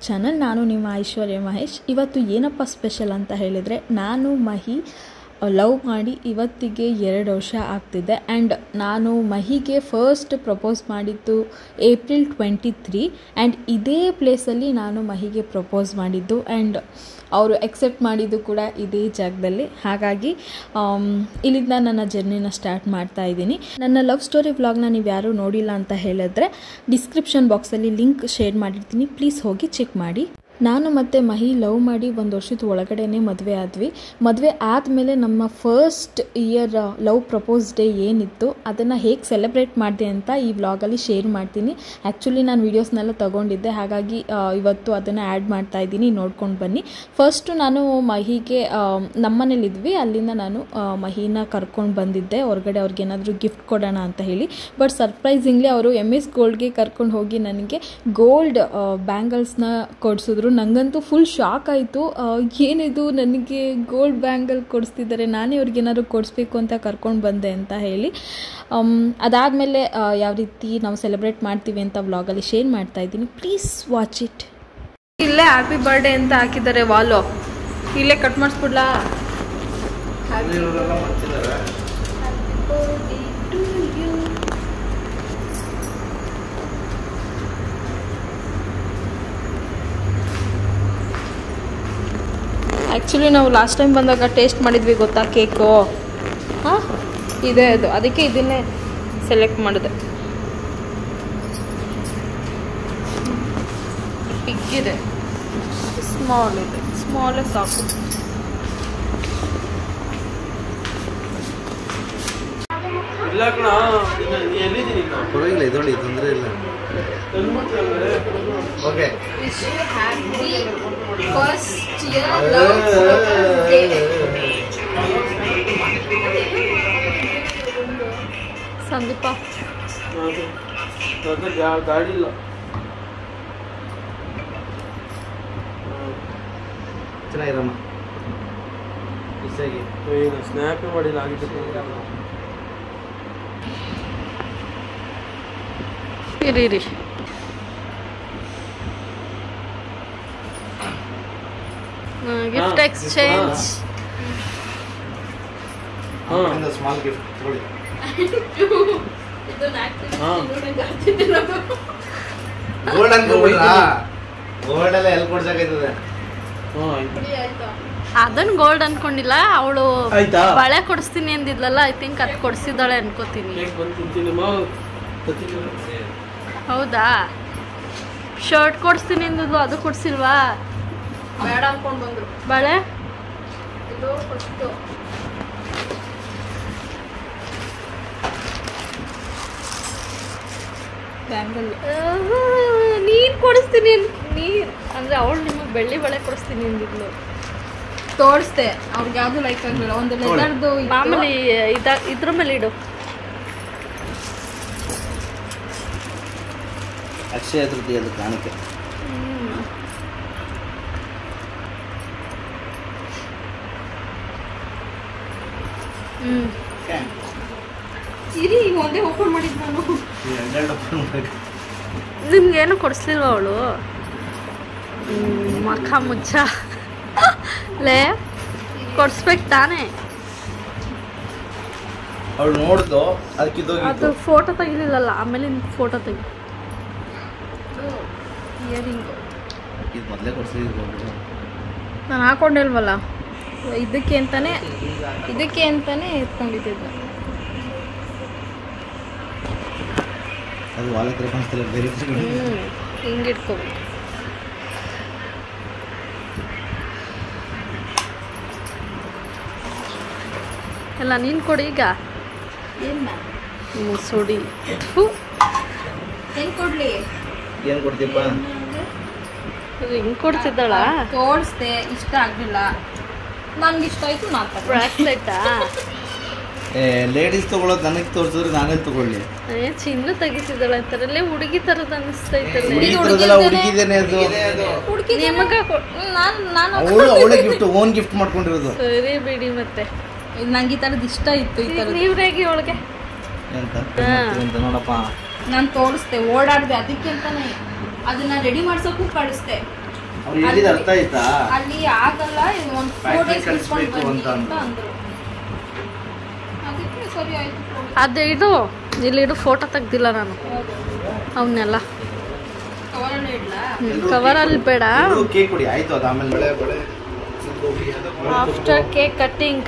Channel ನಾನು ನಿಮ್ಮ ಐಶ್ವರ್ಯ ಮಹೇಶ್ ಇವತ್ತು ಏನಪ್ಪ ಸ್ಪೆಷಲ್ ಅಂತ ಹೇಳಿದರೆ ನಾನು ಮಹಿ ಲವ್ ಮಾಡಿ ಇವತ್ತಿಗೆ ಎರಡು ವರ್ಷ ಆಗ್ತಿದೆ ಆ್ಯಂಡ್ ನಾನು ಮಹಿಗೆ ಫಸ್ಟ್ ಪ್ರಪೋಸ್ ಮಾಡಿದ್ದು ಏಪ್ರಿಲ್ ಟ್ವೆಂಟಿ ತ್ರೀ ಆ್ಯಂಡ್ ಇದೇ ಪ್ಲೇಸಲ್ಲಿ ನಾನು ಮಹಿಗೆ ಪ್ರಪೋಸ್ ಮಾಡಿದ್ದು ಆ್ಯಂಡ್ ಅವರು ಎಕ್ಸೆಪ್ಟ್ ಮಾಡಿದ್ದು ಕೂಡ ಇದೇ ಜಾಗದಲ್ಲಿ ಹಾಗಾಗಿ ಆಮ್, ಇಲ್ಲಿಂದ ನನ್ನ ಜರ್ನಿನ ಸ್ಟಾರ್ಟ್ ಮಾಡ್ತಾ ಇದ್ದೀನಿ ನನ್ನ ಲವ್ ಸ್ಟೋರಿ ವ್ಲಾಗ್ನ ನೀವು ಯಾರೂ ನೋಡಿಲ್ಲ ಅಂತ ಹೇಳಿದ್ರೆ ಡಿಸ್ಕ್ರಿಪ್ಷನ್ ಬಾಕ್ಸಲ್ಲಿ ಲಿಂಕ್ ಶೇರ್ ಮಾಡಿರ್ತೀನಿ ಪ್ಲೀಸ್ ಹೋಗಿ ಚೆಕ್ ಮಾಡಿ ನಾನು ಮತ್ತು ಮಹಿ ಲವ್ ಮಾಡಿ ಒಂದು ವರ್ಷದ ಒಳಗಡೆನೆ ಮದುವೆ ಆದ್ವಿ ಮದುವೆ ಆದಮೇಲೆ ನಮ್ಮ first year love propose day ಏನಿತ್ತು ಅದನ್ನು ಹೇಗೆ ಸೆಲೆಬ್ರೇಟ್ ಮಾಡಿದೆ ಅಂತ ಈ ವ್ಲಾಗಲ್ಲಿ ಶೇರ್ ಮಾಡ್ತೀನಿ ಆ್ಯಕ್ಚುಲಿ ನಾನು ವೀಡಿಯೋಸ್ನೆಲ್ಲ ತೊಗೊಂಡಿದ್ದೆ ಹಾಗಾಗಿ ಆ, ಇವತ್ತು ಅದನ್ನು ಆ್ಯಡ್ ಮಾಡ್ತಾ ಇದ್ದೀನಿ ನೋಡ್ಕೊಂಡು ಬನ್ನಿ ಫಸ್ಟು ನಾನು ಮಹಿಗೆ ನಮ್ಮನೇಲಿದ್ವಿ ಅಲ್ಲಿಂದ ನಾನು ಆ, ಮಹಿನ ಕರ್ಕೊಂಡು ಬಂದಿದ್ದೆ ಹೊರಗಡೆ ಅವ್ರಿಗೆ ಏನಾದರೂ ಗಿಫ್ಟ್ ಕೊಡೋಣ ಅಂತ ಹೇಳಿ ಬಟ್ ಸರ್ಪ್ರೈಸಿಂಗ್ಲಿ ಅವರು ಎಮ್ ಎಸ್ ಗೋಲ್ಡ್ಗೆ ಕರ್ಕೊಂಡು ಹೋಗಿ ನನಗೆ ಗೋಲ್ಡ್ ಬ್ಯಾಂಗಲ್ಸ್ನ ಕೊಡಿಸಿದ್ರು ನನಗಂತೂ ಫುಲ್ ಶಾಕ್ ಆಯಿತು ಏನಿದು ನನಗೆ ಗೋಲ್ಡ್ ಬ್ಯಾಂಗಲ್ ಕೊಡಿಸ್ತಿದ್ದಾರೆ ನಾನೇ ಅವ್ರಿಗೆ ಏನಾದ್ರು ಕೊಡಿಸ್ಬೇಕು ಅಂತ ಕರ್ಕೊಂಡು ಬಂದೆ ಅಂತ ಹೇಳಿ ಅದಾದಮೇಲೆ ಯಾವ ರೀತಿ ನಾವು ಸೆಲೆಬ್ರೇಟ್ ಮಾಡ್ತೀವಿ ಅಂತ ವ್ಲಾಗಲ್ಲಿ ಶೇರ್ ಮಾಡ್ತಾ ಇದ್ದೀನಿ ಪ್ಲೀಸ್ ವಾಚ್ ಇಟ್ ಇಲ್ಲೇ ಹ್ಯಾಪಿ ಬರ್ಡೇ ಅಂತ ಹಾಕಿದ್ದಾರೆ ವಾಲು ಇಲ್ಲೇ ಕಟ್ ಮಾಡಿಸ್ಬಿಡ್ಲಾ ಆ್ಯಕ್ಚುಲಿ ನಾವು ಲಾಸ್ಟ್ ಟೈಮ್ ಬಂದಾಗ ಟೇಸ್ಟ್ ಮಾಡಿದ್ವಿ ಗೊತ್ತಾ ಕೇಕು ಹಾಂ ಇದೆ ಅದು ಅದಕ್ಕೆ ಇದನ್ನೇ ಸೆಲೆಕ್ಟ್ ಮಾಡಿದೆ ಬಿಗ್ಗಿದೆ ಸ್ಮಾಲ್ ಇದೆ ಸ್ಮಾಲೇ ಸಾಕು ಇಲ್ಲ ಕಣ ಎಲ್ಲಿದ್ದೀನಿ ನಾನು ಪರವಾಗಿಲ್ಲ ಇದೊಳ್ಳಿ ತೊಂದರೆ ಇಲ್ಲ ಓಕೆ ಫಸ್ಟ್ ಸಂದೀಪ ನನ್ನ ಗಾ- ಗಾಡಿ ಇಲ್ಲ ಚೆನ್ನಾಗಿರಮ್ಮ ಇಷ್ಟಾಗಿ ಏನು ಸ್ನ್ಯಾಪೇ ಮಾಡಿಲ್ಲ ಆಗಿದ್ದು ಇರಿ ಇರಿ ಗಿಫ್ಟ್ ಹಾ. ಎಕ್ಸ್ಚೇಂಜ್ ಹಾಂ ಸ್ಮಾಲ್ ಗಿಫ್ಟ್ ತಗೊಳ್ಳಿ ಹಾಂ ಗೋಲ್ಡ್ ಅನ್ಕೊಂಡ್ಬಿಡ್ರಾ ಗೋಲ್ಡ್ ಎಲ್ಲ ಎಲ್ಲಿ ಕೊಡ್ಸಕ್ಕಾಯ್ತದೆ ಹಾಂ ಆಯ್ತು ಅದನ್ನ ಗೋಲ್ಡ್ ಅನ್ಕೊಂಡಿಲ್ಲ ಅವಳು ಆಯ್ತಾ? ಬಳೆ ಕೊಡಿಸ್ತೀನಿ ಅಂದಿದ್ಲಲ್ಲ ಐ ಥಿಂಕ್ ಅದು ಕೊಡಿಸಿದ್ದಾಳೆ ಅನ್ಕೋತೀನಿ ಕೇಕ್ ಬಂದು ತಿಂತೀನಿ ಮಾವು ತತ್ತೀನಿ ಹೌದಾ ಶರ್ಟ್ ಕೊಡಿಸ್ತೀನಿ ಅಂದಿದ್ಲು ಅದು ಕೊಡ್ಸಿಲ್ವಾ ಬೇಡ ಅನ್ಕೊಂಡು ಬಂದ್ರು ಬಳೆ ಇದು ಫಸ್ಟು ಬ್ಯಾಂಗಲ್ ನೀನ್ ಕೊಡಿಸ್ತೀನಿ ಅನ್- ನೀನ್ ಅಂದ್ರೆ ಅವಳು ನಿಮಗೆ ಬೆಳ್ಳಿ ಬಳೆ ಕೊಡಿಸ್ತೀನಿ ಅಂದಿದ್ಲು ತೋರಿಸ್ದೆ ಅವ್ರಿಗೆ ಯಾವುದು ಲೈಕ್ ಆಗಲಿಲ್ಲ ಒಂದು ಲೆದರ್ದು ಮಾಮೂಲಿ ಇದ ಇದ್ರ ಮೇಲೆ ಇಡು ಅಕ್ಷಯ ತೃತೀಯದ ಕಾಣಿಕೆ ಹ್ಮ್ ಇರಿ ಈಗ ಒಂದೇ ಓಪನ್ ಮಾಡಿದ್ದು ನಾನು ನಿಮ್ಗೇನು ಕೊಡಿಸ್ಲಿಲ್ವ ಅವಳು ಮಖ ಮುಚ್ಚ ಲೇ ಕೊಡಿಸ್ಬೇಕು ತಾನೇ ಅವಳು ನೋಡ್ದು ಅದು ಅದಕ್ಕಿದ್ದೋಗಿತ್ತು ಫೋಟೋ ತೆಗಿಲಿಲ್ಲಲ್ಲ ಆಮೇಲೆ ಫೋಟೋ ತೆಗಿ ಇಯರಿಂಗ್ ಇದು ಮೊದಲೇ ಕೊಡ್ಸಿದ್ರು ನಾನು ಹಾಕೊಂಡಿಲ್ವಲ್ಲ ಇದಕ್ಕೆ ಅಂತಾನೆ ಇದಕ್ಕೆ ಅಂತಾನೆ ಎತ್ಕೊಂಡಿದ್ದೆ ಅದು ವಾಲ ಹತ್ರ ಕಾಣಿಸ್ತಿಲ್ಲ ಬೇರೆ ಹ್ಞೂ ಹಿಂಗೆ ಇಟ್ಕೋಬೇಕು ಎಲ್ಲ ನೀನು ಕೊಡಿ ಈಗ ಮುಸುಡಿ ಥು, ಹೆಂಗ್ ಕೊಡ್ಲಿ ಏನು ಕೊಡ್ತೀಯಪ್ಪ ಹಿಂಗ್ ಕೊಡ್ತಿದ್ದಾಳ ತೋರಿಸ್ದೆ ಇಷ್ಟ ಆಗ್ಲಿಲ್ಲ ನಂಗೆ ಇಷ್ಟ ಆಯ್ತು ನಾನು ತಗೊಂಡೆ. ಬ್ರಾಸ್ಲೆಟಾ ಏ ಲೇಡೀಸ್ ತಗೊಳ್ಳೋದು ನನಗೆ ತೋರಿಸಿದ್ರೆ ನಾನೇ ತಗೊಳ್ಳಿ ಏ ಚಿನ್ನ ತೆಗಿತಿದ್ದಾಳೆ ಅಂತಾರಲ್ಲೇ ಹುಡುಗಿ ತರದ್ ಅನಿಸ್ತೈತಲ್ಲ ಹುಡುಗಿ ತರದಲ್ಲ ಹುಡುಗಿದೇನೆ ಅದು ಹುಡ್ಗಿ ನಿಮಗ ಕೊ- ನಾನು ನಾನು ಅವಳು ಅವಳೆ ಗಿಫ್ಟ್ ಓನ್ ಗಿಫ್ಟ್ ಮಾಡ್ಕೊಂಡಿರೋದು ಸರಿ ಬಿಡಿ ಮತ್ತೆ ನಂಗೆ ಈ ಥರದ್ದು ಇಷ್ಟ ಇತ್ತು ಈ ಥರದ್ದು ನೀವ್ ರೇಗಿ ಒಳಗೆ ಅಂತ ಹಾ. ಅಂತ ನೋಡಪ್ಪ ನಾನು ತೋರಿಸ್ದೆ ಓಡಾಡ್ದೆ ಅದಕ್ಕೆ ಅಂತಾನೆ ಅದನ್ನ ರೆಡಿ ಮಾಡ್ಸೋಕ್ಕೂ ಕಳಿಸ್ದೆ ಅವ್ರು ಹೇಳಿದ ಅರ್ಥ ಆಯ್ತಾ ಅಲ್ಲಿ ಆಗಲ್ಲ ಒಂದು ಫೋರ್ Factory ಡೇಸ್ ಇಟ್ಕೊಂಡು ಕಳಿಸ್ಬೇಕು ಬನ್ನಿ ಅಂತ ಅಂತ ಅಂದ್ರು ಅದಕ್ಕೆ ಸರಿ ಆಯ್ತು ಅದು ಇದು ಇಲ್ಲಿ ಇಡು ಫೋಟೋ ತೆಗ್ದಿಲ್ಲ ನಾನು ಅವನ್ನೆಲ್ಲ ಕವರಲ್ಲೇ ಇಡ್ಲಾ ಕವರಲ್ಲಿ ಬೇಡ ಕೇಕ್ ಕೊಡಿ ಆಯ್ತು ಅದು ಆಮೇಲೆ ಬಳೆ ಬಳೆ ಆಫ್ಟರ್ ಕೇಕ್ ಕಟ್ಟಿಂಗ್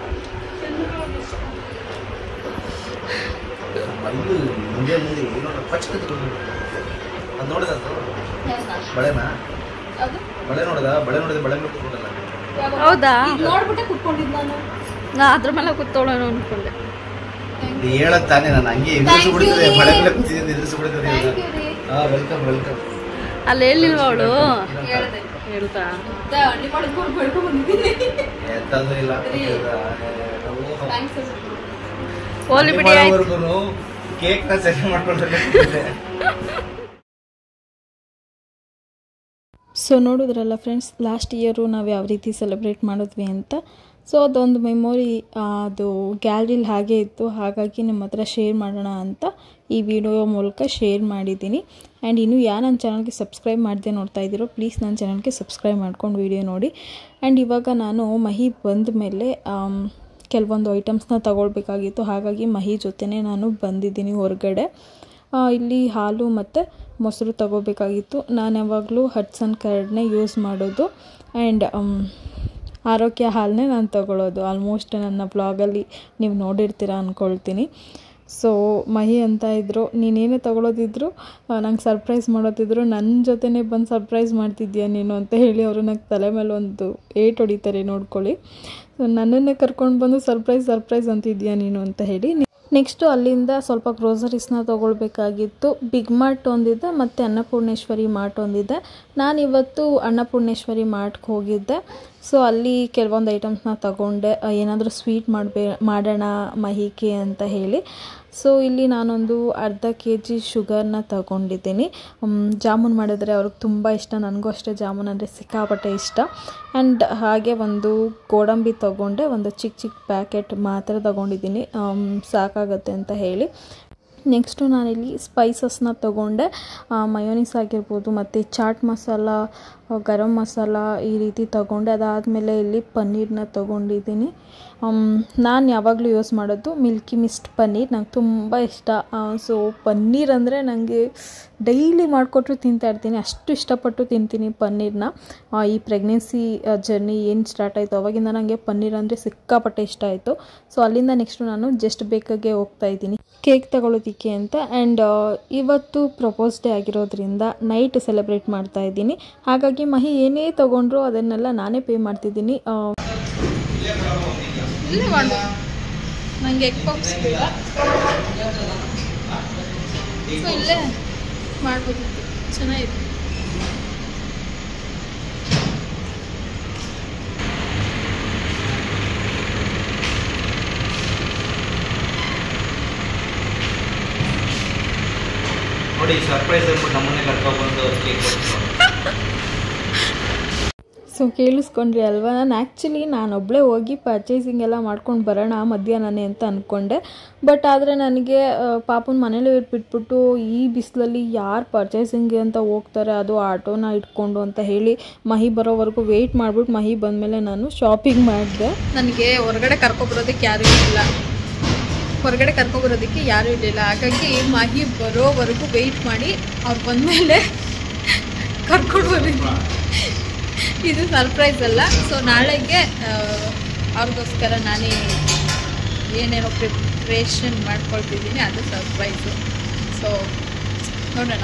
ಇದು ಮುಂದೆ ಮುಂದೆ ಏನೋ ಫಸ್ಟ್ ಅದು ನೋಡಿದ ಅದು ಬಳೆನಾ ಅದು ಬಳೆ ನೋಡಿದ ಬಳೆ ನೋಡಿದ ಬಳೆ ಮೇಲೆ ಕೂತ್ಕೊಂಡಲ್ಲ ಹೌದಾ ಇದ್ ನೋಡ್ಬಿಟ್ಟೆ ಕುತ್ಕೊಂಡಿದ್ ನಾನು ನಾ ಅದ್ರ ಮೇಲೆ ಕೂತ್ಕೊಳ್ಳೋಣ ಅನ್ಕೊಂಡೆ ಇದು ಹೇಳದ್ ತಾನೇ ನಾನು ಹಂಗೆ ಎದುರಿಸಿ ಬಿಡ್ತದೆ ಬಳೆ ಮೇಲೆ ಕೂತಿದ್ದೀನಿ ಎದುರಿಸಿ ಬಿಡ್ತದೆ ಥ್ಯಾಂಕ್ ಯು ರೀ ಹಾ ವೆಲ್ಕಮ್ ವೆಲ್ಕಮ್ ಅಲ್ಲಿ ಹೇಳಿಲ್ವ ಅವಳು ಹೇಳ್ದೆ ಹೇಳ್ತಾ ಮತ್ತೆ ಅಡ್ಡಿ ಮಾಡಿದ್ಕೊಂಡು ಬೆಳ್ಕೊ ಬಂದಿದ್ದೀನಿ ಎತ್ತದು ಇಲ್ಲ ಥ್ಯಾಂಕ್ಸ್ ಹೋಲಿ ಬಿಡಿ ಆಯ್ತು ಕೇಕ್ ನ ಸರಿ ಮಾಡ್ಕೊಂಡ್ರೆ ಸೊ ನೋಡಿದ್ರಲ್ಲ ಫ್ರೆಂಡ್ಸ್ ಲಾಸ್ಟ್ ಇಯರು ನಾವು ಯಾವ ರೀತಿ ಸೆಲೆಬ್ರೇಟ್ ಮಾಡಿದ್ವಿ ಅಂತ ಸೊ ಅದೊಂದು ಮೆಮೊರಿ ಅದು ಗ್ಯಾಲರಿಲಿ ಹಾಗೆ ಇತ್ತು ಹಾಗಾಗಿ ನಿಮ್ಮ ಹತ್ರ ಶೇರ್ ಮಾಡೋಣ ಅಂತ ಈ ವಿಡಿಯೋ ಮೂಲಕ ಶೇರ್ ಮಾಡಿದ್ದೀನಿ ಆ್ಯಂಡ್ ಇನ್ನೂ ಯಾರು ನನ್ನ ಚಾನಲ್ಗೆ ಸಬ್ಸ್ಕ್ರೈಬ್ ಮಾಡದೆ ನೋಡ್ತಾ ಇದ್ದೀರೋ ಪ್ಲೀಸ್ ನನ್ನ ಚಾನಲ್ಗೆ ಸಬ್ಸ್ಕ್ರೈಬ್ ಮಾಡ್ಕೊಂಡು ವಿಡಿಯೋ ನೋಡಿ ಆ್ಯಂಡ್ ಇವಾಗ ನಾನು ಮಹಿ ಬಂದ ಮೇಲೆ ಕೆಲವೊಂದು ಐಟಮ್ಸ್ನ ತಗೊಳ್ಬೇಕಾಗಿತ್ತು ಹಾಗಾಗಿ ಮಹಿ ಜೊತೆನೇ ನಾನು ಬಂದಿದ್ದೀನಿ ಹೊರಗಡೆ ಆ, ಇಲ್ಲಿ ಹಾಲು ಮತ್ತು ಮೊಸರು ತಗೋಬೇಕಾಗಿತ್ತು ನಾನು ಯಾವಾಗಲೂ ಹಟ್ಸನ್ ಕರ್ಡ್ನೇ ಯೂಸ್ ಮಾಡೋದು ಆ್ಯಂಡ್ ಆರೋಗ್ಯ ಹಾಲನ್ನೇ ನಾನು ತಗೊಳ್ಳೋದು ಆಲ್ಮೋಸ್ಟ್ ನನ್ನ ಬ್ಲಾಗಲ್ಲಿ ನೀವು ನೋಡಿರ್ತೀರ ಅಂದ್ಕೊಳ್ತೀನಿ ಸೊ ಮಹಿ ಅಂತ ಇದ್ದರು ನೀನೇನೇ ತಗೊಳ್ಳೋದಿದ್ರು ನಂಗೆ ಸರ್ಪ್ರೈಸ್ ಮಾಡೋದಿದ್ರು ನನ್ನ ಜೊತೆನೇ ಬಂದು ಸರ್ಪ್ರೈಸ್ ಮಾಡ್ತಿದ್ಯಾ ನೀನು ಅಂತ ಹೇಳಿ ಅವರು ನಂಗೆ ತಲೆ ಮೇಲೆ ಒಂದು ಏಟ್ ಹೊಡಿತಾರೆ ನೋಡ್ಕೊಳ್ಳಿ ಸೊ ನನ್ನನ್ನೇ ಕರ್ಕೊಂಡು ಬಂದು ಸರ್ಪ್ರೈಸ್ ಸರ್ಪ್ರೈಸ್ ಅಂತಿದ್ಯಾ ನೀನು ಅಂತ ಹೇಳಿ ನೆಕ್ಸ್ಟು ಅಲ್ಲಿಂದ ಸ್ವಲ್ಪ ಗ್ರೋಸರೀಸ್ನ ತೊಗೊಳ್ಬೇಕಾಗಿತ್ತು ಬಿಗ್ ಮಾರ್ಟ್ ಒಂದಿದೆ ಮತ್ತು ಅನ್ನಪೂರ್ಣೇಶ್ವರಿ ಮಾರ್ಟ್ ಒಂದಿದೆ ನಾನು ಇವತ್ತು ಅನ್ನಪೂರ್ಣೇಶ್ವರಿ ಮಾರ್ಟ್ಗೆ ಹೋಗಿದ್ದೆ ಸೊ ಅಲ್ಲಿ ಕೆಲವೊಂದು ಐಟಮ್ಸ್ನ ತಗೊಂಡೆ ಏನಾದರೂ ಸ್ವೀಟ್ ಮಾಡಬೇ ಮಾಡೋಣ ಮಹಿಕೆ ಅಂತ ಹೇಳಿ ಸೊ ಇಲ್ಲಿ ನಾನೊಂದು ಅರ್ಧ ಕೆ ಜಿ ಶುಗರ್ನ ತಗೊಂಡಿದ್ದೀನಿ ಮ್, ಜಾಮೂನ್ ಮಾಡಿದ್ರೆ ಅವ್ರಿಗೆ ತುಂಬ ಇಷ್ಟ ನನಗೂ ಅಷ್ಟೇ ಜಾಮೂನ್ ಅಂದರೆ ಸಿಕ್ಕಾಪಟ್ಟೆ ಇಷ್ಟ ಆ್ಯಂಡ್ ಹಾಗೆ ಒಂದು ಗೋಡಂಬಿ ತಗೊಂಡೆ ಒಂದು ಚಿಕ್ಕ ಚಿಕ್ಕ ಪ್ಯಾಕೆಟ್ ಮಾತ್ರ ತಗೊಂಡಿದ್ದೀನಿ ಆಮ್, ಸಾಕಾಗತ್ತೆ ಅಂತ ಹೇಳಿ ನೆಕ್ಸ್ಟು ನಾನಿಲ್ಲಿ ಸ್ಪೈಸಸ್ನ ತೊಗೊಂಡೆ ಮಯೋನಿಸ್ ಆಗಿರ್ಬೋದು ಮತ್ತು ಚಾಟ್ ಮಸಾಲ ಆ, ಗರಂ ಮಸಾಲ ಈ ರೀತಿ ತೊಗೊಂಡೆ ಅದಾದಮೇಲೆ ಇಲ್ಲಿ ಪನ್ನೀರ್ನ ತೊಗೊಂಡಿದ್ದೀನಿ ನಾನು ಯಾವಾಗಲೂ ಯೂಸ್ ಮಾಡೋದು ಮಿಲ್ಕಿ ಮಿಸ್ಟ್ ಪನ್ನೀರ್ ನಂಗೆ ತುಂಬ ಇಷ್ಟ ಸೊ ಪನ್ನೀರ್ ಅಂದರೆ ನನಗೆ ಡೈಲಿ ಮಾಡಿಕೊಟ್ರು ತಿಂತಾ ಇರ್ತೀನಿ ಅಷ್ಟು ಇಷ್ಟಪಟ್ಟು ತಿಂತೀನಿ ಪನ್ನೀರ್ನ ಆ, ಈ ಪ್ರೆಗ್ನೆನ್ಸಿ ಜರ್ನಿ ಏನು ಸ್ಟಾರ್ಟ್ ಆಯಿತು ಅವಾಗಿಂದ ನನಗೆ ಪನ್ನೀರ್ ಅಂದರೆ ಸಿಕ್ಕಾಪಟ್ಟೆ ಇಷ್ಟ ಆಯಿತು ಸೊ ಅಲ್ಲಿಂದ ನೆಕ್ಸ್ಟು ನಾನು ಜಸ್ಟ್ ಬೇಕಾಗೆ ಹೋಗ್ತಾ ಇದ್ದೀನಿ ಕೇಕ್ ತಗೊಳ್ಳೋದಕ್ಕೆ ಅಂತ ಆ್ಯಂಡ್ ಇವತ್ತು ಪ್ರಪೋಸ್ ಡೇ ಆಗಿರೋದ್ರಿಂದ ನೈಟ್ ಸೆಲೆಬ್ರೇಟ್ ಮಾಡ್ತಾ ಇದ್ದೀನಿ ಹಾಗಾಗಿ ಮಹಿ ಏನೇ ತೊಗೊಂಡ್ರು ಅದನ್ನೆಲ್ಲ ನಾನೇ ಪೇ ಮಾಡ್ತಿದ್ದೀನಿ ಆ, ಇಲ್ಲೇ ಮಾಡು ನನಗೆ ಎಗ್ ಪಪ್ಸ್ ಬೇಡ ಸೊ ಇಲ್ಲೇ ಮಾಡ್ಬೋದಿತ್ತು ಚೆನ್ನಾಗಿತ್ತು ನೋಡಿ ಸರ್ಪ್ರೈಸ್ ಅಂದ್ಬಿಟ್ಟು ನಮ್ಮನ್ನೇ ಕರ್ಕೊಬಂದು ಕೇಕ್ ಕೊಟ್ಟು ಸೊ ಕೇಳಿಸ್ಕೊಂಡ್ರಿ ಅಲ್ವಾ ನಾನು ಆ್ಯಕ್ಚುಲಿ ನಾನೊಬ್ಬಳೇ ಹೋಗಿ ಪರ್ಚೇಸಿಂಗ್ ಎಲ್ಲ ಮಾಡ್ಕೊಂಡು ಬರೋಣ ಮಧ್ಯಾಹ್ನನೇ ಅಂತ ಅಂದ್ಕೊಂಡೆ ಬಟ್ ಆದರೆ ನನಗೆ ಪಾಪನ ಮನೇಲಿ ಬಿಟ್ಬಿಟ್ಟು ಈ ಬಿಸಿಲಲ್ಲಿ ಯಾರು ಪರ್ಚೇಸಿಂಗ್ಗೆ ಅಂತ ಹೋಗ್ತಾರೆ ಅದು ಆಟೋನ ಇಟ್ಕೊಂಡು ಅಂತ ಹೇಳಿ ಮಹಿ ಬರೋವರೆಗೂ ವೆಯ್ಟ್ ಮಾಡಿಬಿಟ್ಟು ಮಹಿ ಬಂದಮೇಲೆ ನಾನು ಶಾಪಿಂಗ್ ಮಾಡಿದೆ ನನಗೆ ಹೊರಗಡೆ ಕರ್ಕೊಬರೋದಕ್ಕೆ ಯಾರೂ ಇಲ್ಲ ಹೊರಗಡೆ ಕರ್ಕೊಬರೋದಕ್ಕೆ ಯಾರೂ ಇರಲಿಲ್ಲ ಹಾಗಾಗಿ ಮಹಿ ಬರೋವರೆಗೂ ವೆಯ್ಟ್ ಮಾಡಿ ಅವ್ರು ಬಂದಮೇಲೆ ಕರ್ಕೊಂಡು ಬಂದಿದ್ದೆ ಇದು ಸರ್ಪ್ರೈಸ್ ಅಲ್ಲ ಸೊ ನಾಳೆಗೆ ಆ, ಅವ್ರಿಗೋಸ್ಕರ ನಾನೇ ಏನೇನೋ ಪ್ರಿಪ್ರೇಷನ್ ಮಾಡ್ಕೊಳ್ತಿದ್ದೀನಿ ಅದು ಸರ್ಪ್ರೈಸು ಸೊ ನೋಡೋಣ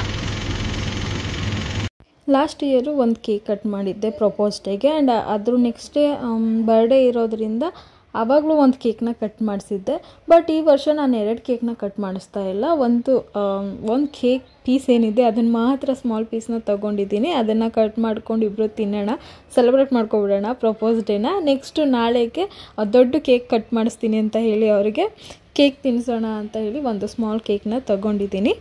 ಲಾಸ್ಟ್ ಇಯರು ಒಂದು ಕೇಕ್ ಕಟ್ ಮಾಡಿದ್ದೆ ಪ್ರಪೋಸ್ ಡೇಗೆ ಆ್ಯಂಡ್ ಅದ್ರ ನೆಕ್ಸ್ಟ್ ಡೇ ಬರ್ಡೇ ಇರೋದ್ರಿಂದ ಆವಾಗಲೂ ಒಂದು ಕೇಕ್ನ ಕಟ್ ಮಾಡಿಸಿದ್ದೆ ಬಟ್ ಈ ವರ್ಷ ನಾನು ಎರಡು ಕೇಕ್ನ ಕಟ್ ಮಾಡಿಸ್ತಾ ಇಲ್ಲ ಒಂದು ಒಂದು ಕೇಕ್ ಪೀಸ್ ಏನಿದೆ ಅದನ್ನು ಮಾತ್ರ ಸ್ಮಾಲ್ ಪೀಸ್ನ ತೊಗೊಂಡಿದ್ದೀನಿ ಅದನ್ನು ಕಟ್ ಮಾಡ್ಕೊಂಡು ಇಬ್ಬರು ತಿನ್ನೋಣ ಸೆಲೆಬ್ರೇಟ್ ಮಾಡ್ಕೊಬಿಡೋಣ ಪ್ರಪೋಸ್ ಡೇನ ನೆಕ್ಸ್ಟು ನಾಳೆಗೆ ಆ ದೊಡ್ಡ ಕೇಕ್ ಕಟ್ ಮಾಡಿಸ್ತೀನಿ ಅಂತ ಹೇಳಿ ಅವರಿಗೆ ಕೇಕ್ ತಿನ್ನಿಸೋಣ ಅಂತ ಹೇಳಿ ಒಂದು ಸ್ಮಾಲ್ ಕೇಕ್ನ ತೊಗೊಂಡಿದ್ದೀನಿ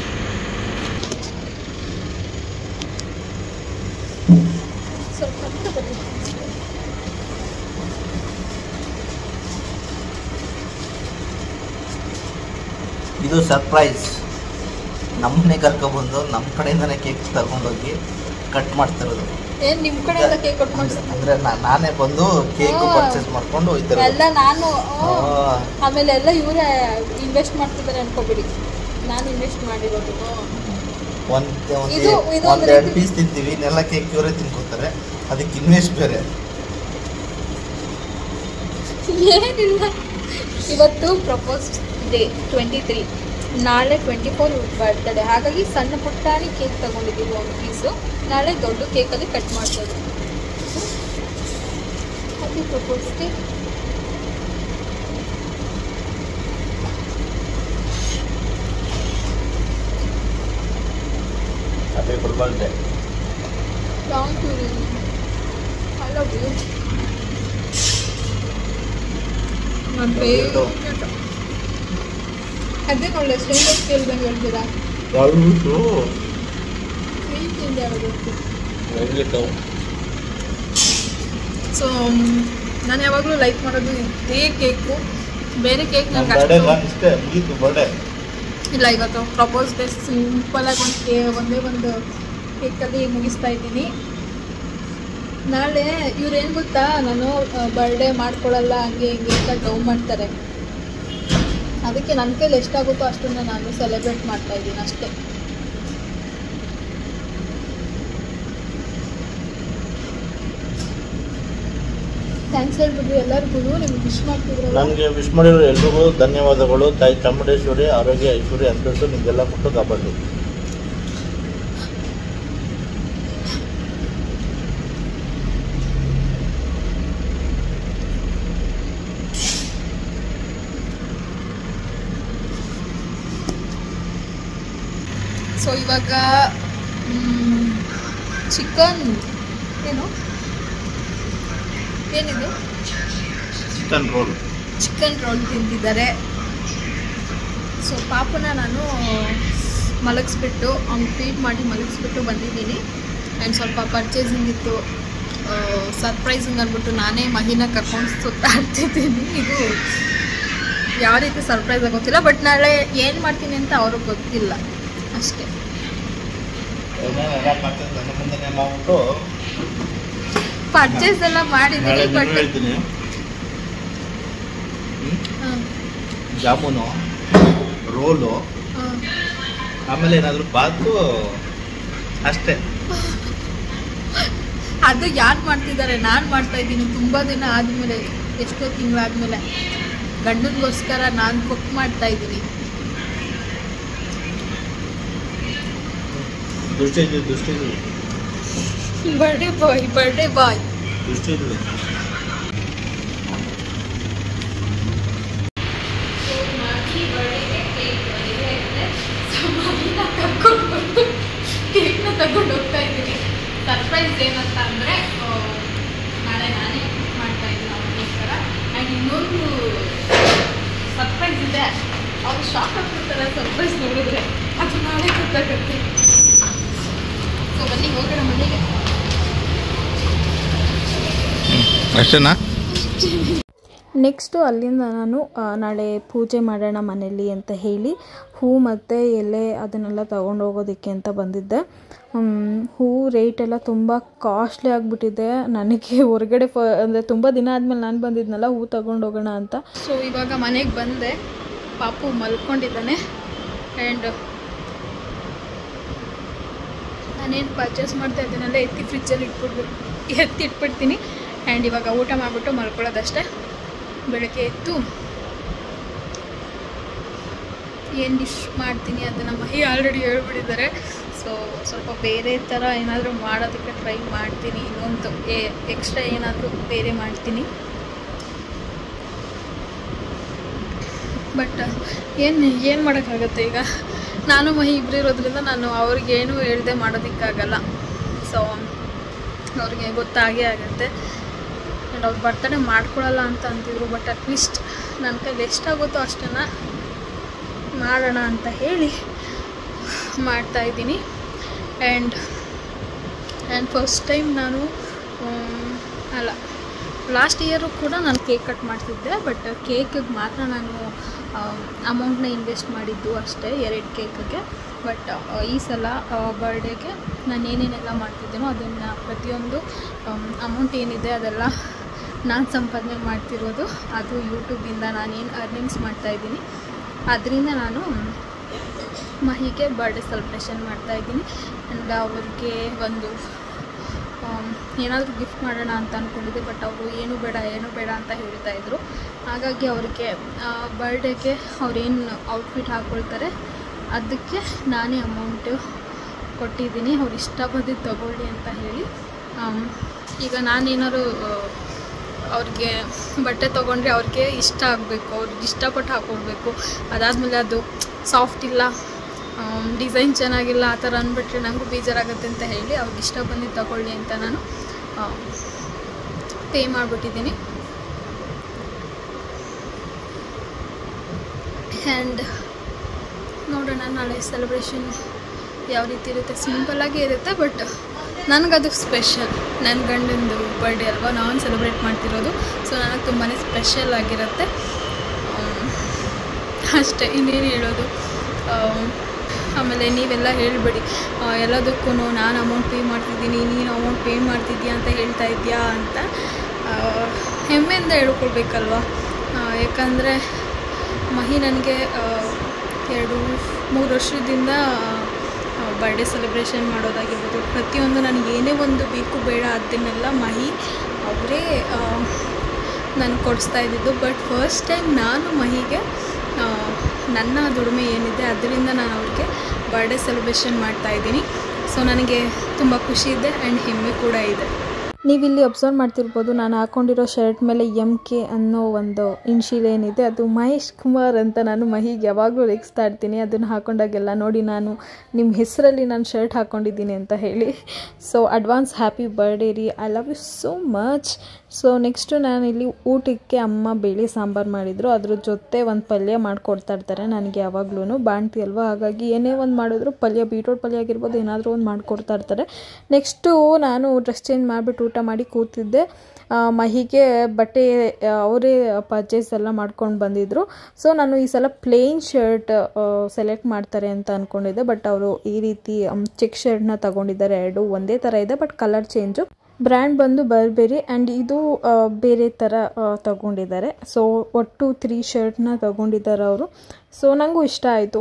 ಇದು ಸರ್ಪ್ರೈಸ್ ನಮ್ಮನ್ನೇ ಕರ್ಕೊಬಂದು ನಮ್ಮ ಕಡೆಯಿಂದನೇ ಕೇಕ್ ತಗೊಂಡೋಗಿ ಕಟ್ ಮಾಡ್ತಿರೋದು ಏನು ನಿಮ್ಮ ಕಡೆಯಿಂದ ಕೇಕ್ ಕೊಟ್ಟು ಮಾಡಿಸ್ ಅಂದ್ರೆ ನಾ- ನಾನೇ ಬಂದು ಕೇಕ್ ಹಾ. ಪರ್ಚೇಸ್ ಮಾಡ್ಕೊಂಡು ಹೋಯ್ತಾರೆ ಎಲ್ಲ ನಾನು ಆ, ಆಮೇಲೆ ಎಲ್ಲ ಇವರೇ ಇನ್ವೆಸ್ಟ್ ಮಾಡ್ತಿದ್ದಾರೆ ಅನ್ಕೋಬಿಡಿ ನಾನು ಇನ್ವೆಸ್ಟ್ ಮಾಡಿರೋದು ಒಂದ್ ಒಂದ್ ಇದು- ಇದು ಒಂದ್ ಒಂದು ಎರಡು ರೀತಿ- ಪೀಸ್ ತಿಂತೀವಿ ಇನ್ನೆಲ್ಲ ಕೇಕ್ ಇವರೇ ತಿನ್ಕೋತಾರೆ ಅದಕ್ಕೆ ಇನ್ವೆಸ್ಟ್ ಬೇರೆ ಏನಿಲ್ಲ ಇವತ್ತು ಪ್ರಪೋಸ್ ಡೇ ಟ್ವೆಂಟಿ ತ್ರೀ ನಾಳೆ ಟ್ವೆಂಟಿ ಫೋರ್ ಬರ್ತಡೆ ಹಾಗಾಗಿ ಸಣ್ಣ ಪುಟ್ಟಾಣಿ ಕೇಕ್ ತಗೊಂಡಿದ್ದೀವಿ ಒಂದು ಪೀಸು ನಾಳೆ ದೊಡ್ಡ ಕೇಕಲ್ಲಿ ಕಟ್ ಮಾಡ್ಬೋದು ಹ್ಯಾಪಿ ಪ್ರಪೋಸ್ ಡೇ ಅದೇ ಬರ್ಬಾರ್ದೆ thank you I love you ನನ್ನ ಫೇವ್ರೆಟ್ ಅದೇ ಒಳ್ಳೆ ಸ್ಟೇಟಸ್ ಕೇಳ್ದಂಗೆ ಹೇಳ್ತೀರಾ ಯಾವುದು ಪ್ರೀತಿಯಿಂದ ಹೇಳಬೇಕು ಹೋಗ್ಲಿಕ್ಕೆ ಸೊ ನಾನು ಯಾವಾಗಲೂ ಲೈಕ್ ಮಾಡೋದು ಇದೇ ಕೇಕು ಬೇರೆ ಕೇಕ್ ನಮ್ಮ ನನಗೆ ಬರ್ಡೇ ಅಷ್ಟು ಇಷ್ಟೇ ಮುಗೀತು ಬರ್ಡೇ ಇಲ್ಲ ಇವತ್ತು ಪ್ರಪೋಸ್ ಡೇ ಸಿಂಪಲಾಗಿ ಒಂದು ಕೇ ಒಂದೇ ಒಂದು ಕೇಕಲ್ಲಿ ಮುಗಿಸ್ತಾ ಇದ್ದೀನಿ ನಾಳೆ ಇವ್ರು ಏನು ಗೊತ್ತಾ ನಾನು ಬರ್ಡೇ ಮಾಡ್ಕೊಳ್ಳಲ್ಲ ಹಂಗೆ ಹಿಂಗೆ ಅಂತ ಡೌ ಮಾಡ್ತಾರೆ ಅದಕ್ಕೆ ನನ್ನ ಕೈಲಿ ಎಷ್ಟಾಗುತ್ತೋ ಅಷ್ಟನ್ನು ನಾನು ಸೆಲೆಬ್ರೇಟ್ ಮಾಡ್ತಾ ಇದ್ದೀನಿ ಅಷ್ಟೇ ಥ್ಯಾಂಕ್ಸ್ ಹೇಳ್ಬಿಟ್ರಿ ಎಲ್ಲರಿಗೂ ನಿಮ್ಗೆ ವಿಶ್ ಮಾಡ್ತಿದ್ರಲ್ಲ ನನಗೆ ವಿಶ್ ಮಾಡಿರೋ ಎಲ್ರಿಗೂ ಧನ್ಯವಾದಗಳು ತಾಯಿ ಚಾಮುಂಡೇಶ್ವರಿ ಆರೋಗ್ಯ ಐಶ್ವರ್ಯ ಅಂತಸ್ತು ನಿಮಗೆಲ್ಲ ಕೊಟ್ಟು ಕಾಪಾಡಲಿ ಸೊ ಇವಾಗ ಚಿಕನ್ ಏನು ಏನಿದು ಚಿಕನ್ ರೋಲ್ ಚಿಕನ್ ರೋಲ್ ತಿಂತಿದ್ದಾರೆ ಸೊ ಪಾಪನ ನಾನು ಮಲಗಿಸ್ಬಿಟ್ಟು ಅವ್ನು ಫೀಡ್ ಮಾಡಿ ಮಲಗಿಸ್ಬಿಟ್ಟು ಬಂದಿದ್ದೀನಿ ಆ್ಯಂಡ್ ಸ್ವಲ್ಪ ಪರ್ಚೇಸಿಂಗ್ ಇತ್ತು ಸರ್ಪ್ರೈಸಿಂಗ್ ಅಂದ್ಬಿಟ್ಟು ನಾನೇ ಮಹಿನ ಕರ್ಕೊಂಡು ಸುತ್ತಾಡ್ತಿದ್ದೀನಿ ಇದು ಯಾವ ರೀತಿ ಸರ್ಪ್ರೈಸ್ ಆಗೋತ್ತಿಲ್ಲ ಬಟ್ ನಾಳೆ ಏನು ಮಾಡ್ತೀನಿ ಅಂತ ಅವ್ರಿಗೆ ಗೊತ್ತಿಲ್ಲ ಅಷ್ಟೇ ನನ್ನ ಮುಂದೆ ಮಾಡ್ಬಿಟ್ಟು ಪರ್ಚೇಸ್ ಎಲ್ಲ ಮಾಡಿದ್ದೀನಿ ನಾಳೆ ಬಟ್ ಮೆನು ಹೇಳ್ತೀನಿ ಹ್ಮ್? ಜಾಮೂನು ರೋಲು ಆಮೇಲೆ ಏನಾದರೂ ಬಾತು ಅಷ್ಟೇ ಅದು ಯಾರು ಮಾಡ್ತಿದ್ದಾರೆ ನಾನು ಮಾಡ್ತಾ ಇದ್ದೀನಿ ತುಂಬ ದಿನ ಆದಮೇಲೆ ಎಷ್ಟೋ ತಿಂಗಳಾದ್ಮೇಲೆ ಗಂಡನಿಗೋಸ್ಕರ ನಾನು ಕುಕ್ ಮಾಡ್ತಾ ಇದ್ದೀನಿ ದೃಷ್ಟಿ ಇದೆ ದೃಷ್ಟಿ ಇದೆ ಬರ್ಡೇ ಬಾಯ್ ಬರ್ಡೇ ಬಾಯ್ ದೃಷ್ಟಿ ಇದೆ ಕೇಕ್ನ ತಗೊಂಡು ಹೋಗ್ತಾ ಇದ್ದೀನಿ ಸರ್ಪ್ರೈಸ್ ಏನಂತ ಅಂದರೆ ನಾಳೆ ನಾನೇ ಮಾಡ್ತಾ ಇದ್ದೀನಿ ಅವ್ರಿಗೋಸ್ಕರ ಆ್ಯಂಡ್ ಇನ್ನೊಂದು ಸರ್ಪ್ರೈಸ್ ಇದೆ ಅವ್ರು ಶಾಕ್ ಆಗ್ಬಿಡ್ತಾರೆ ಸರ್ಪ್ರೈಸ್ ನೋಡಿದ್ರೆ ಅದು ನಾಳೆ ಗೊತ್ತಾಗುತ್ತೆ ಸೊ ಬನ್ನಿ ಹೋಗೋಣ ಮನೆಗೆ ಅಷ್ಟೇನಾ ನೆಕ್ಸ್ಟು ಅಲ್ಲಿಂದ ನಾನು ಆ, ನಾಳೆ ಪೂಜೆ ಮಾಡೋಣ ಮನೇಲಿ ಅಂತ ಹೇಳಿ ಹೂ ಮತ್ತು ಎಲೆ ಅದನ್ನೆಲ್ಲ ತಗೊಂಡು ಹೋಗೋದಕ್ಕೆ ಅಂತ ಬಂದಿದ್ದೆ ಹ್ಮ್, ಹೂ ರೇಟ್ ಎಲ್ಲ ತುಂಬ ಕಾಸ್ಟ್ಲಿ ಆಗಿಬಿಟ್ಟಿದೆ ನನಗೆ ಹೊರಗಡೆ ಫ ಅಂದರೆ ತುಂಬ ದಿನ ಆದಮೇಲೆ ನಾನು ಬಂದಿದ್ನಲ್ಲ ಹೂ ತಗೊಂಡು ಹೋಗೋಣ ಅಂತ ಸೊ ಇವಾಗ ಮನೆಗೆ ಬಂದೆ ಪಾಪು ಮಲ್ಕೊಂಡಿದ್ದಾನೆ ಆ್ಯಂಡ್ ನಾನೇನು ಪರ್ಚೇಸ್ ಮಾಡ್ತಾ ಇದ್ದೀನಲ್ಲ ಎತ್ತಿ ಫ್ರಿಜ್ಜಲ್ಲಿ ಇಟ್ಬಿಡ್ಬೇಕು ಎತ್ತಿ ಇಟ್ಬಿಡ್ತೀನಿ ಆ್ಯಂಡ್ ಇವಾಗ ಊಟ ಮಾಡಿಬಿಟ್ಟು ಮಲ್ಕೊಳ್ಳೋದಷ್ಟೇ ಬೆಳಗ್ಗೆ ಎದ್ದು ಏನು ಡಿಶ್ ಮಾಡ್ತೀನಿ ಅದನ್ನು ಮಹಿ ಆಲ್ರೆಡಿ ಹೇಳ್ಬಿಟ್ಟಿದ್ದಾರೆ ಸೊ ಸ್ವಲ್ಪ ಬೇರೆ ಥರ ಏನಾದರೂ ಮಾಡೋದಕ್ಕೆ ಟ್ರೈ ಮಾಡ್ತೀನಿ ಇನ್ನೊಂದು ಎಕ್ಸ್ಟ್ರಾ ಏನಾದರೂ ಬೇರೆ ಮಾಡ್ತೀನಿ ಬಟ್ ಏನು ಏನು ಮಾಡೋಕ್ಕಾಗತ್ತೆ ಈಗ ನಾನು ಮಹಿ ಇಬ್ಬರು ಇರೋದ್ರಿಂದ ನಾನು ಅವ್ರಿಗೇನು ಹೇಳ್ದೆ ಮಾಡೋದಕ್ಕಾಗಲ್ಲ ಸೊ ಅವ್ರಿಗೆ ಗೊತ್ತಾಗೇ ಆಗುತ್ತೆ ಆ್ಯಂಡ್ ಅವ್ರು ಬರ್ತಡೇ ಮಾಡ್ಕೊಳಲ್ಲ ಅಂತ ಅಂತಿದ್ರು ಬಟ್ ಅಟ್ಲೀಸ್ಟ್ ನನ್ನ ಕೈಲಿ ಎಷ್ಟಾಗುತ್ತೋ ಅಷ್ಟನ್ನು ಮಾಡೋಣ ಅಂತ ಹೇಳಿ ಮಾಡ್ತಾಯಿದ್ದೀನಿ ಆ್ಯಂಡ್ ಆ್ಯಂಡ್ ಫಸ್ಟ್ ಟೈಮ್ ನಾನು ಆಮ್, ಅಲ್ಲ ಲಾಸ್ಟ್ ಇಯರು ಕೂಡ ನಾನು ಕೇಕ್ ಕಟ್ ಮಾಡ್ತಿದ್ದೆ ಬಟ್ ಕೇಕಿಗೆ ಮಾತ್ರ ನಾನು ಅಮೌಂಟ್ನ ಇನ್ವೆಸ್ಟ್ ಮಾಡಿದ್ದು ಅಷ್ಟೇ ಎರಡು ಕೇಕಿಗೆ ಬಟ್ ಈ ಸಲ ಬರ್ಡೇಗೆ ನಾನು ಏನೇನೆಲ್ಲ ಮಾಡ್ತಿದ್ದೀನೋ ಅದನ್ನು ಪ್ರತಿಯೊಂದು ಅಮೌಂಟ್ ಏನಿದೆ ಅದೆಲ್ಲ ನಾನು ಸಂಪಾದನೆ ಮಾಡ್ತಿರೋದು ಅದು ಯೂಟ್ಯೂಬಿಂದ ನಾನೇನು ಅರ್ನಿಂಗ್ಸ್ ಮಾಡ್ತಾಯಿದ್ದೀನಿ ಅದರಿಂದ ನಾನು ಮಹಿಗೆ ಬರ್ಡೇ ಸೆಲೆಬ್ರೇಷನ್ ಮಾಡ್ತಾಯಿದ್ದೀನಿ ಆ್ಯಂಡ್ ಅವ್ರಿಗೆ ಒಂದು ಏನಾದರೂ ಗಿಫ್ಟ್ ಮಾಡೋಣ ಅಂತ ಅಂದ್ಕೊಂಡಿದ್ದೆ ಬಟ್ ಅವರು ಏನು ಬೇಡ ಏನು ಬೇಡ ಅಂತ ಹೇಳ್ತಾಯಿದ್ರು ಹಾಗಾಗಿ ಅವ್ರಿಗೆ ಬರ್ಡೇಗೆ ಅವ್ರೇನು ಔಟ್ಫಿಟ್ ಹಾಕ್ಕೊಳ್ತಾರೆ ಅದಕ್ಕೆ ನಾನೇ ಅಮೌಂಟು ಕೊಟ್ಟಿದ್ದೀನಿ ಅವ್ರು ಇಷ್ಟ ಬಂದಿದ್ದು ತಗೊಳ್ಳಿ ಅಂತ ಹೇಳಿ ಆಮ್, ಈಗ ನಾನೇನಾದ್ರು ಅವ್ರಿಗೆ ಬಟ್ಟೆ ತೊಗೊಂಡ್ರೆ ಅವ್ರಿಗೆ ಇಷ್ಟ ಆಗಬೇಕು ಅವ್ರಿಗೆ ಇಷ್ಟಪಟ್ಟು ಹಾಕ್ಕೊಡ್ಬೇಕು ಅದಾದಮೇಲೆ ಅದು ಸಾಫ್ಟ್ ಇಲ್ಲ ಡಿಸೈನ್ ಚೆನ್ನಾಗಿಲ್ಲ ಆ ಥರ ಅಂದ್ಬಿಟ್ರೆ ನನಗೂ ಬೇಜಾರಾಗುತ್ತೆ ಅಂತ ಹೇಳಿ ಅವ್ರಿಗೆ ಇಷ್ಟ ಬಂದಿದ್ದು ತಗೊಳ್ಳಿ ಅಂತ ನಾನು ಪೇ ಮಾಡಿಬಿಟ್ಟಿದ್ದೀನಿ ಆ್ಯಂಡ್ ನೋಡೋಣ ನಾಳೆ ಸೆಲೆಬ್ರೇಷನ್ ಯಾವ ರೀತಿ ಇರುತ್ತೆ ಸಿಂಪಲ್ಲಾಗೇ ಇರುತ್ತೆ ಬಟ್ ನನಗದು ಸ್ಪೆಷಲ್ ನನ್ನ ಗಂಡಂದು ಬರ್ಡೇ ಅಲ್ವಾ ನಾನು ಸೆಲೆಬ್ರೇಟ್ ಮಾಡ್ತಿರೋದು ಸೊ ನನಗೆ ತುಂಬಾ ಸ್ಪೆಷಲ್ ಆಗಿರುತ್ತೆ ಆಮ್, ಅಷ್ಟೇ ಇನ್ನೇನು ಹೇಳೋದು ಆಮ್, ಆಮೇಲೆ ನೀವೆಲ್ಲ ಹೇಳಬೇಡಿ ಎಲ್ಲದಕ್ಕೂ ನಾನು ಅಮೌಂಟ್ ಪೇ ಮಾಡ್ತಿದ್ದೀನಿ ನೀನು ಅಮೌಂಟ್ ಪೇ ಮಾಡ್ತಿದ್ದೀಯಾ ಅಂತ ಹೇಳ್ತಾ ಇದೆಯಾ ಅಂತ ಆ, ಹೆಮ್ಮೆಯಿಂದ ಹೇಳ್ಕೊಳ್ಬೇಕಲ್ವ ಆ, ಯಾಕಂದರೆ ಮಹಿ ನನಗೆ ಎರಡು ಮೂರು ವರ್ಷದಿಂದ ಬರ್ಡೇ ಸೆಲೆಬ್ರೇಷನ್ ಮಾಡೋದಾಗಿರ್ಬೋದು ಪ್ರತಿಯೊಂದು ನನಗೆ ಏನೇ ಒಂದು ಬೇಕು ಬೇಡ ಅದನ್ನೆಲ್ಲ ಮಹಿ ಅವರೇ ನನಗೆ ಕೊಡಿಸ್ತಾ ಇದ್ದಿದ್ದು ಬಟ್ ಫಸ್ಟ್ ಟೈಮ್ ನಾನು ಮಹಿಗೆ ಆ, ನನ್ನ ದುಡಿಮೆ ಏನಿದೆ ಅದರಿಂದ ನಾನು ಅವ್ರಿಗೆ ಬರ್ಡೇ ಸೆಲೆಬ್ರೇಷನ್ ಮಾಡ್ತಾಯಿದ್ದೀನಿ ಸೊ ನನಗೆ ತುಂಬ ಖುಷಿ ಇದೆ ಆ್ಯಂಡ್ ಹೆಮ್ಮೆ ಕೂಡ ಇದೆ ನೀವಿಲ್ಲಿ ಅಬ್ಸರ್ವ್ ಮಾಡ್ತಿರ್ಬೋದು ನಾನು ಹಾಕೊಂಡಿರೋ ಶರ್ಟ್ ಮೇಲೆ ಎಮ್ ಕೆ ಅನ್ನೋ ಒಂದು ಇನ್ಶಿಲ್ ಏನಿದೆ ಅದು ಮಹೇಶ್ ಕುಮಾರ್ ಅಂತ ನಾನು ಮಹಿಗೆ ಯಾವಾಗಲೂ ರೆಕ್ಸ್ತಾ ಇರ್ತೀನಿ ಅದನ್ನು ಹಾಕೊಂಡಾಗೆಲ್ಲ ನೋಡಿ ನಾನು ನಿಮ್ಮ ಹೆಸರಲ್ಲಿ ನಾನು ಶರ್ಟ್ ಹಾಕ್ಕೊಂಡಿದ್ದೀನಿ ಅಂತ ಹೇಳಿ ಸೊ ಅಡ್ವಾನ್ಸ್ ಹ್ಯಾಪಿ ಬರ್ಡೇ ರೀ I love you so much so next ನಾನು ಇಲ್ಲಿ ಊಟಕ್ಕೆ ಅಮ್ಮ ಬೇಳೆ ಸಾಂಬಾರು ಮಾಡಿದರು ಅದ್ರ ಜೊತೆ ಒಂದು ಪಲ್ಯ ಮಾಡಿಕೊಡ್ತಾ ಇರ್ತಾರೆ ನನಗೆ ಯಾವಾಗ್ಲೂ ಬಾಣ್ತಿ ಅಲ್ವಾ ಹಾಗಾಗಿ ಏನೇ ಒಂದು ಮಾಡಿದ್ರು ಪಲ್ಯ ಬೀಟ್ರೋಟ್ ಪಲ್ಯ ಆಗಿರ್ಬೋದು ಏನಾದರೂ ಒಂದು ಮಾಡಿಕೊಡ್ತಾ ಇರ್ತಾರೆ ನೆಕ್ಸ್ಟು ನಾನು ಡ್ರೆಸ್ ಚೇಂಜ್ ಮಾಡಿಬಿಟ್ಟು ಊಟ ಮಾಡಿ ಕೂತಿದ್ದೆ ಆ, ಮಹಿಗೆ ಬಟ್ಟೆ ಆ, ಅವರೇ ಪರ್ಚೇಸ್ ಎಲ್ಲ ಮಾಡ್ಕೊಂಡು ಬಂದಿದ್ದರು ಸೊ ನಾನು ಈ ಸಲ ಪ್ಲೇನ್ ಶರ್ಟ್ ಸೆಲೆಕ್ಟ್ ಮಾಡ್ತಾರೆ ಅಂತ ಅಂದ್ಕೊಂಡಿದ್ದೆ ಬಟ್ ಅವರು ಈ ರೀತಿ ಚೆಕ್ ಶರ್ಟ್ನ ತಗೊಂಡಿದ್ದಾರೆ ಎರಡು ಒಂದೇ ಥರ ಇದೆ ಬಟ್ ಕಲರ್ ಚೇಂಜು ಬ್ರ್ಯಾಂಡ್ ಬಂದು ಬರ್ಬೇರಿ ಆ್ಯಂಡ್ ಇದು ಆ, ಬೇರೆ ಥರ ಆ, ತಗೊಂಡಿದ್ದಾರೆ ಸೊ ಒಟ್ಟು ತ್ರೀ ಶರ್ಟ್ನ ತಗೊಂಡಿದ್ದಾರೆ ಅವರು ಸೊ ನನಗೂ ಇಷ್ಟ ಆಯಿತು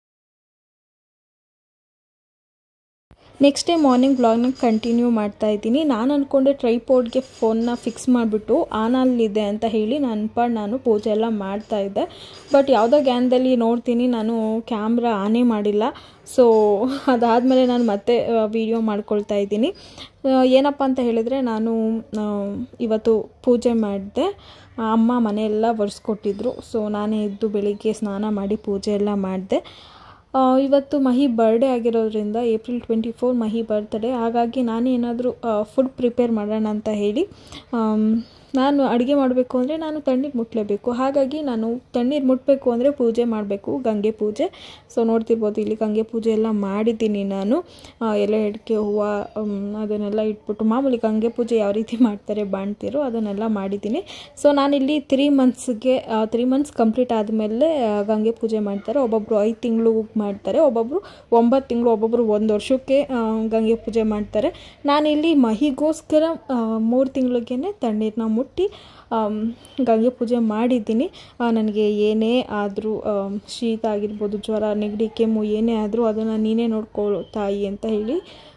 ನೆಕ್ಸ್ಟ್ ಡೇ ಮಾರ್ನಿಂಗ್ ಬ್ಲಾಗ್ನ ಕಂಟಿನ್ಯೂ ಮಾಡ್ತಾ ಇದ್ದೀನಿ ನಾನು ಅಂದ್ಕೊಂಡೆ ಟ್ರೈಪೋರ್ಡ್ಗೆ ಫೋನ್ನ ಫಿಕ್ಸ್ ಮಾಡಿಬಿಟ್ಟು ಆನಲ್ಲಿದೆ ಅಂತ ಹೇಳಿ ನನ್ನ ಪಾಡ್ ನಾನು ಪೂಜೆ ಎಲ್ಲ ಮಾಡ್ತಾ ಇದ್ದೆ ಬಟ್ ಯಾವುದೋ ಗ್ಯಾನ್ದಲ್ಲಿ ನೋಡ್ತೀನಿ ನಾನು ಕ್ಯಾಮ್ರಾ ಆನೇ ಮಾಡಿಲ್ಲ ಸೊ ಅದಾದಮೇಲೆ ನಾನು ಮತ್ತೆ ವಿಡಿಯೋ ಮಾಡ್ಕೊಳ್ತಾ ಇದ್ದೀನಿ ಆ, ಏನಪ್ಪ ಅಂತ ಹೇಳಿದರೆ ನಾನು ಆ, ಇವತ್ತು ಪೂಜೆ ಮಾಡಿದೆ ಅಮ್ಮ ಮನೆಯೆಲ್ಲ ಒರೆಸ್ಕೊಟ್ಟಿದ್ರು ಸೊ ನಾನೇ ಎದ್ದು ಬೆಳಿಗ್ಗೆ ಸ್ನಾನ ಮಾಡಿ ಪೂಜೆ ಎಲ್ಲ ಮಾಡಿದೆ ಆ, ಇವತ್ತು ಮಹಿ ಬರ್ಡೇ ಆಗಿರೋದ್ರಿಂದ April twenty four Mahi birthday ಹಾಗಾಗಿ ನಾನೇನಾದರೂ ಫುಡ್ ಪ್ರಿಪೇರ್ ಮಾಡೋಣ ಅಂತ ಹೇಳಿ ಆಮ್, ನಾನು ಅಡುಗೆ ಮಾಡಬೇಕು ಅಂದರೆ ನಾನು ತಣ್ಣೀರು ಮುಟ್ಟಲೇಬೇಕು ಹಾಗಾಗಿ ನಾನು ತಣ್ಣೀರು ಮುಟ್ಟಬೇಕು ಅಂದರೆ ಪೂಜೆ ಮಾಡಬೇಕು ಗಂಗೆ ಪೂಜೆ ಸೊ ನೋಡ್ತಿರ್ಬೋದು ಇಲ್ಲಿ ಗಂಗೆ ಪೂಜೆ ಎಲ್ಲ ಮಾಡಿದ್ದೀನಿ ನಾನು ಆ, ಎಲೆ ಅಡಿಕೆ ಹೂವು ಅಮ್, ಅದನ್ನೆಲ್ಲ ಇಟ್ಬಿಟ್ಟು ಮಾಮೂಲಿ ಗಂಗೆ ಪೂಜೆ ಯಾವ ರೀತಿ ಮಾಡ್ತಾರೆ ಬಾಣ್ತಿರೋ ಅದನ್ನೆಲ್ಲ ಮಾಡಿದ್ದೀನಿ ಸೊ ನಾನಿಲ್ಲಿ ತ್ರೀ ಮಂತ್ಸ್ಗೆ ತ್ರೀ ಮಂತ್ಸ್ ಕಂಪ್ಲೀಟ್ ಆದಮೇಲೆ ಗಂಗೆ ಪೂಜೆ ಮಾಡ್ತಾರೆ ಒಬ್ಬೊಬ್ಬರು ಐದು ತಿಂಗಳು ಮಾಡ್ತಾರೆ ಒಬ್ಬೊಬ್ಬರು ಒಂಬತ್ತು ತಿಂಗಳು ಒಬ್ಬೊಬ್ಬರು ಒಂದು ವರ್ಷಕ್ಕೆ ಆ, ಗಂಗೆ ಪೂಜೆ ಮಾಡ್ತಾರೆ ನಾನಿಲ್ಲಿ ಮಹಿಗೋಸ್ಕರ ಮೂರು ತಿಂಗಳಿಗೇ ತಣ್ಣೀರನ್ನ ಮುಟ್ಟಿ ಆಮ್, ಗಂಗೆ ಪೂಜೆ ಮಾಡಿದ್ದೀನಿ ಆ, ನನಗೆ ಏನೇ ಆದರೂ ಶೀತ ಆಗಿರ್ಬೋದು ಜ್ವರ ನೆಗಡಿ ಕೆಮ್ಮು ಏನೇ ಆದರೂ ಅದನ್ನು ನೀನೇ ನೋಡ್ಕೊಳ್ಳೋ ತಾಯಿ ಅಂತ ಹೇಳಿ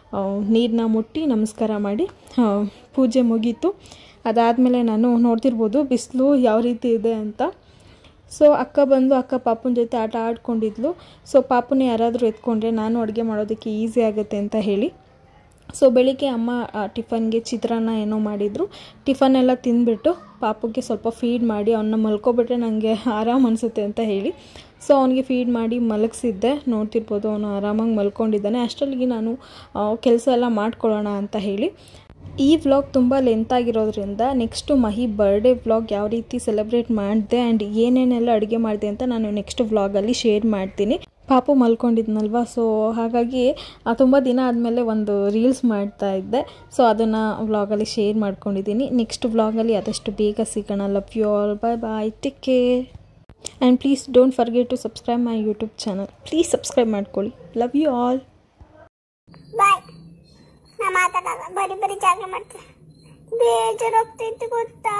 ನೀರನ್ನ ಮುಟ್ಟಿ ನಮಸ್ಕಾರ ಮಾಡಿ ಆ, ಪೂಜೆ ಮುಗೀತು ಅದಾದಮೇಲೆ ನಾನು ನೋಡ್ತಿರ್ಬೋದು ಬಿಸಿಲು ಯಾವ ರೀತಿ ಇದೆ ಅಂತ ಸೊ ಅಕ್ಕ ಬಂದು ಅಕ್ಕ ಪಾಪನ ಜೊತೆ ಆಟ ಆಡ್ಕೊಂಡಿದ್ಲು ಸೊ ಪಾಪನ ಯಾರಾದರೂ ಎತ್ಕೊಂಡ್ರೆ ನಾನು ಅಡುಗೆ ಮಾಡೋದಕ್ಕೆ ಈಸಿ ಆಗುತ್ತೆ ಅಂತ ಹೇಳಿ ಸೊ ಬೆಳಿಗ್ಗೆ ಅಮ್ಮ ಆ, ಟಿಫನ್ಗೆ ಚಿತ್ರಾನ್ನ ಏನೋ ಮಾಡಿದರು ಟಿಫನ್ ಎಲ್ಲ ತಿಂದ್ಬಿಟ್ಟು ಪಾಪುಗೆ ಸ್ವಲ್ಪ ಫೀಡ್ ಮಾಡಿ ಅವನ್ನ ಮಲ್ಕೊಬಿಟ್ರೆ ನನಗೆ ಆರಾಮ್ ಅನಿಸುತ್ತೆ ಅಂತ ಹೇಳಿ ಸೊ ಅವನಿಗೆ ಫೀಡ್ ಮಾಡಿ ಮಲಗಿಸಿದ್ದೆ ನೋಡ್ತಿರ್ಬೋದು ಅವನು ಆರಾಮಾಗಿ ಮಲ್ಕೊಂಡಿದ್ದಾನೆ ಅಷ್ಟರಲ್ಲಿಗೆ ನಾನು ಕೆಲಸ ಎಲ್ಲ ಮಾಡ್ಕೊಳ್ಳೋಣ ಅಂತ ಹೇಳಿ ಈ ವ್ಲಾಗ್ ತುಂಬ ಲೆಂತ್ ಆಗಿರೋದ್ರಿಂದ ನೆಕ್ಸ್ಟು ಮಹಿ ಬರ್ಡೇ ವ್ಲಾಗ್ ಯಾವ ರೀತಿ ಸೆಲೆಬ್ರೇಟ್ ಮಾಡಿದೆ ಆ್ಯಂಡ್ ಏನೇನೆಲ್ಲ ಅಡುಗೆ ಮಾಡಿದೆ ಅಂತ ನಾನು ನೆಕ್ಸ್ಟ್ ವ್ಲಾಗಲ್ಲಿ ಶೇರ್ ಮಾಡ್ತೀನಿ ಪಾಪು ಮಲ್ಕೊಂಡಿದ್ನಲ್ವ ಸೊ ಹಾಗಾಗಿ ತುಂಬ ದಿನ ಆದಮೇಲೆ ಒಂದು ರೀಲ್ಸ್ ಮಾಡ್ತಾ ಇದ್ದೆ ಸೊ ಅದನ್ನು ವ್ಲಾಗಲ್ಲಿ ಶೇರ್ ಮಾಡ್ಕೊಂಡಿದ್ದೀನಿ ನೆಕ್ಸ್ಟ್ ವ್ಲಾಗಲ್ಲಿ ಆದಷ್ಟು ಬೇಗ ಸಿಗೋಣ love you all bye bye take care and please don't forget to subscribe my YouTube channel please subscribe ಮಾಡ್ಕೊಳ್ಳಿ ಲವ್ ಯು ಆಲ್ ಬಾಯ್ ನಾ ಮಾತಾಡಲ್ಲ ಬರೀ ಬರೀ ಜಾಗ ಮಾಡ್ತೀನಿ ಬೇಜಾರಾಗ್ತೈತೆ ಗೊತ್ತಾ